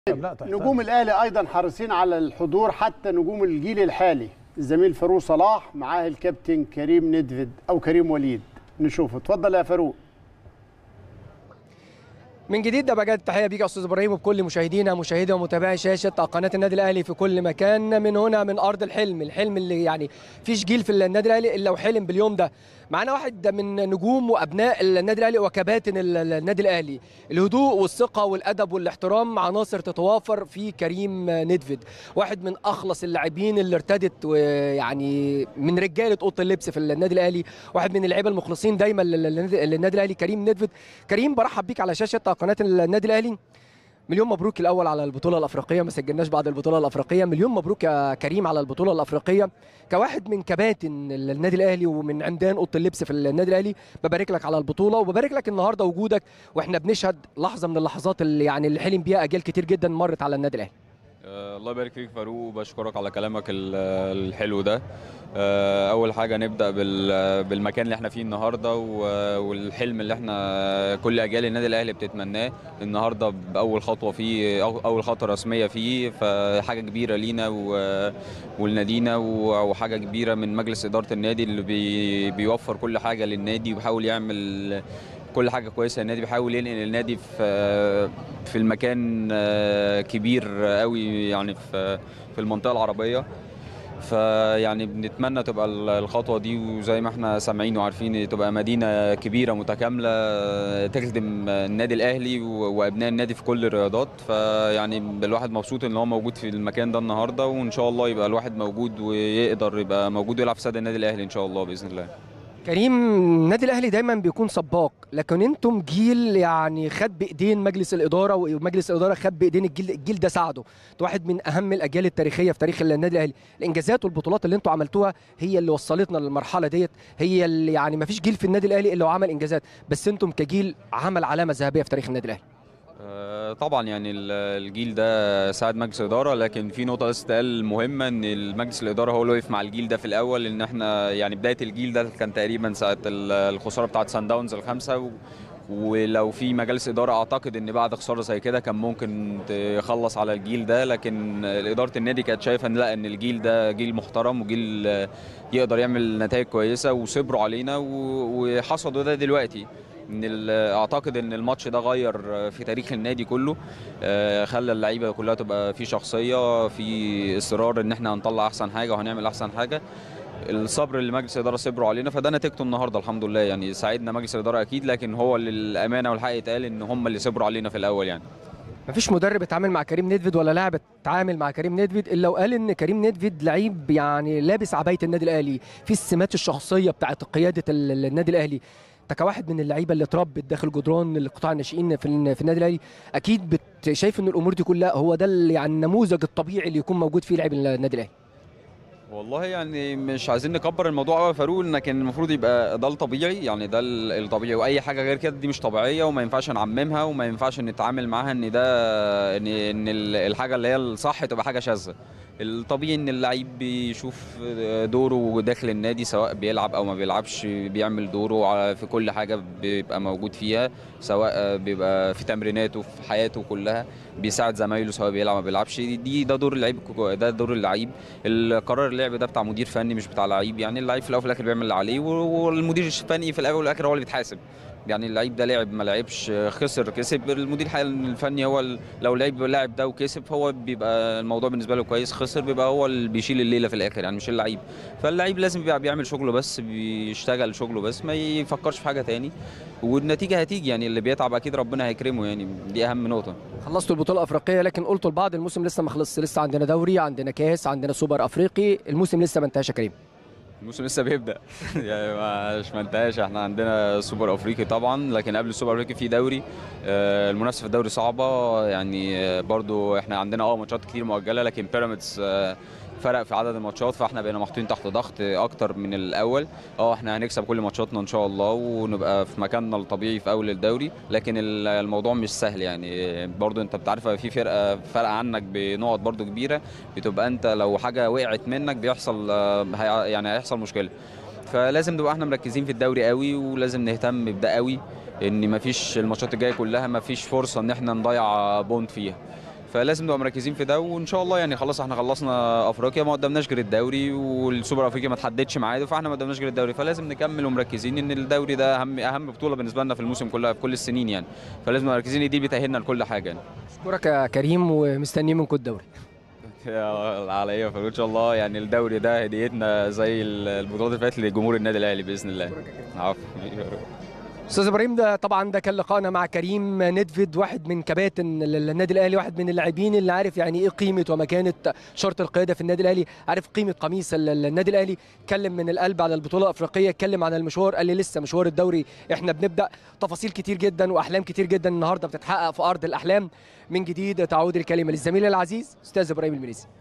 لا تحتاج. نجوم الاهلي ايضا حريصين على الحضور حتى نجوم الجيل الحالي الزميل فاروق صلاح معاه الكابتن كريم ندفد او كريم وليد نشوفه اتفضل يا فاروق من جديد ده بجد تحيه بيك يا استاذ ابراهيم وبكل مشاهدينا مشاهدي ومتابعي شاشه قناه النادي الاهلي في كل مكان من هنا من ارض الحلم الحلم اللي يعني فيش جيل في النادي الاهلي الا وحلم باليوم ده معانا واحد من نجوم وابناء النادي الاهلي وكباتن النادي الاهلي الهدوء والثقه والادب والاحترام عناصر تتوافر في كريم ندفد واحد من اخلص اللاعبين اللي ارتدت ويعني من رجاله اوضه اللبس في النادي الاهلي واحد من اللعيبه المخلصين دايما للنادي للنادي الاهلي كريم ندفد كريم برحب بيك على شاشه قناه النادي الاهلي مليون مبروك الاول على البطوله الافريقيه ما سجلناش بعد البطوله الافريقيه مليون مبروك يا كريم على البطوله الافريقيه كواحد من كباتن النادي الاهلي ومن عمدان اوضه اللبس في النادي الاهلي ببارك لك على البطوله وببارك لك النهارده وجودك واحنا بنشهد لحظه من اللحظات اللي يعني اللي حلم بيها اجيال كتير جدا مرت على النادي الاهلي آه، الله يبارك فيك فاروق وبشكرك على كلامك ال- الحلو ده آه، اول حاجه نبدا بال- بالمكان اللي احنا فيه النهارده و- والحلم اللي احنا كل اجيال النادي الاهلي بتتمناه النهارده باول خطوه فيه أو- اول خطوه رسميه فيه فحاجه كبيره لينا و- ولنادينا و- وحاجه كبيره من مجلس اداره النادي اللي بي- بيوفر كل حاجه للنادي وبيحاول يعمل كل حاجه كويسه النادي بيحاول ينقل النادي في في المكان آه، كبير قوي يعني في في المنطقه العربيه فيعني بنتمنى تبقى ال- الخطوه دي وزي ما احنا سامعين وعارفين تبقى مدينه كبيره متكامله آه، تخدم النادي الاهلي و- وابناء النادي في كل الرياضات فيعني الواحد مبسوط ان هو موجود في المكان ده النهارده وان شاء الله يبقى الواحد موجود ويقدر يبقى موجود ويلعب في استاد النادي الاهلي ان شاء الله باذن الله كريم النادي الاهلي دايما بيكون سباق لكن انتم جيل يعني خد بايدين مجلس الاداره ومجلس الاداره خد بايدين الجيل الجيل ده ساعده انتوا واحد من اهم الاجيال التاريخيه في تاريخ النادي الاهلي الانجازات والبطولات اللي انتوا عملتوها هي اللي وصلتنا للمرحله ديت هي اللي يعني ما فيش جيل في النادي الاهلي الا وعمل انجازات بس انتم كجيل عمل علامه ذهبيه في تاريخ النادي الاهلي آه، طبعا يعني ال- الجيل ده ساعد مجلس الاداره لكن في نقطه بس تقال مهمه ان المجلس الاداره هو اللي وقف مع الجيل ده في الاول ان احنا يعني بدايه الجيل ده كان تقريبا ساعه ال- الخساره بتاعه سان داونز الخمسه و ولو في مجالس اداره اعتقد ان بعد خساره زي كده كان ممكن تخلص على الجيل ده لكن اداره النادي كانت شايفه ان لا ان الجيل ده جيل محترم وجيل آه، يقدر يعمل نتائج كويسه وصبروا علينا و- وحصدوا ده دلوقتي ان ال- اعتقد ان الماتش ده غير في تاريخ النادي كله آه، خلى اللعيبه كلها تبقى في شخصيه في اصرار ان احنا هنطلع احسن حاجه وهنعمل احسن حاجه الصبر اللي مجلس الاداره صبروا علينا فده نتيجته النهارده الحمد لله يعني ساعدنا مجلس الاداره اكيد لكن هو للامانه والحق يتقال ان هم اللي صبروا علينا في الاول يعني مفيش مدرب اتعامل مع كريم ندفد ولا لاعب اتعامل مع كريم ندفد الا وقال ان كريم ندفد لعيب يعني لابس عبايه النادي الاهلي في السمات الشخصيه بتاعت قياده ال- النادي الاهلي انت كواحد من اللعيبه اللي اتربت داخل جدران القطاع الناشئين في ال- في النادي الاهلي اكيد بت شايف ان الامور دي كلها هو ده ال- يعني النموذج الطبيعي اللي يكون موجود فيه لاعب النادي الاهلي والله يعني مش عايزين نكبر الموضوع قوي يا فاروق لكن المفروض يبقى ده الطبيعي يعني ده ال- الطبيعي واي حاجه غير كده دي مش طبيعيه وما ينفعش نعممها وما ينفعش نتعامل معاها ان ده ان ان ال- الحاجه اللي هي الصح تبقى حاجه شاذه الطبيعي ان اللعيب بيشوف دوره داخل النادي سواء بيلعب او ما بيلعبش بيعمل دوره على- في كل حاجه بيبقى موجود فيها سواء بيبقى في تمريناته في حياته كلها بيساعد زمايله سواء بيلعب ما بيلعبش دي ده دور اللعيب ده دور اللعيب القرار اللعب ده بتاع مدير فني مش بتاع لعيب يعني اللعيب في الاول وفي الاخر بيعمل اللي عليه والمدير الفني في الاول والاخر هو اللي بيتحاسب يعني اللعيب ده لعب ما لعبش خسر كسب المدير الفني هو ال- لو لعب لاعب ده وكسب هو بيبقى الموضوع بالنسبه له كويس خسر بيبقى هو اللي بيشيل الليله في الاخر يعني مش اللعيب فاللعيب لازم بيبقى بيعمل شغله بس بيشتغل شغله بس ما يفكرش في حاجه تاني والنتيجه هتيجي يعني اللي بيتعب اكيد ربنا هيكرمه يعني دي اهم نقطه خلصتوا البطوله الافريقيه لكن قلتوا البعض الموسم لسه ما خلصش لسه عندنا دوري عندنا كاس عندنا سوبر افريقي الموسم لسه ما انتهاش يا كريم الموسم لسه بيبدا يعني مش ما انتهاش احنا عندنا سوبر افريقي طبعا لكن قبل السوبر الافريقي في دوري آه، المنافسه في الدوري صعبه يعني آه، برضو احنا عندنا اه ماتشات كتير مؤجله لكن بيراميدز آه، فرق في عدد الماتشات فاحنا بقينا محطوطين تحت ضغط اكتر من الاول اه احنا هنكسب كل ماتشاتنا ان شاء الله ونبقى في مكاننا الطبيعي في اول الدوري لكن ال- الموضوع مش سهل يعني برضو انت بتعرف في فرقه فرق عنك بنقط برضو كبيره بتبقى انت لو حاجه وقعت منك بيحصل آه، هي- يعني هيحصل مشكله فلازم نبقى احنا مركزين في الدوري قوي ولازم نهتم بده قوي ان مفيش الماتشات الجايه كلها مفيش فرصه ان احنا نضيع بونت فيها فلازم نبقى مركزين في ده وان شاء الله يعني خلاص احنا خلصنا افريقيا ما قدامناش غير الدوري والسوبر افريقيا ما تحددش ميعاده فاحنا ما قدامناش غير الدوري فلازم نكمل ومركزين ان الدوري ده اهم اهم بطوله بالنسبه لنا في الموسم كلها في كل السنين يعني فلازم نبقى مركزين ان دي بتاهلنا لكل حاجه يعني اشكرك يا كريم ومستنيين منكم الدوري يا على ايه فان شاء الله يعني الدوري ده هديتنا زي البطولات اللي فاتت لجمهور النادي الاهلي باذن الله عفوا استاذ ابراهيم ده طبعا ده كان لقائنا مع كريم ندفيد واحد من كباتن النادي الاهلي واحد من اللاعبين اللي عارف يعني ايه قيمه ومكانه شرط القياده في النادي الاهلي عارف قيمه قميص النادي الاهلي اتكلم من القلب على البطوله الافريقيه اتكلم عن المشوار قال لي لسه مشوار الدوري احنا بنبدا تفاصيل كتير جدا واحلام كتير جدا النهارده بتتحقق في ارض الاحلام من جديد تعود الكلمه للزميل العزيز استاذ ابراهيم المنيسي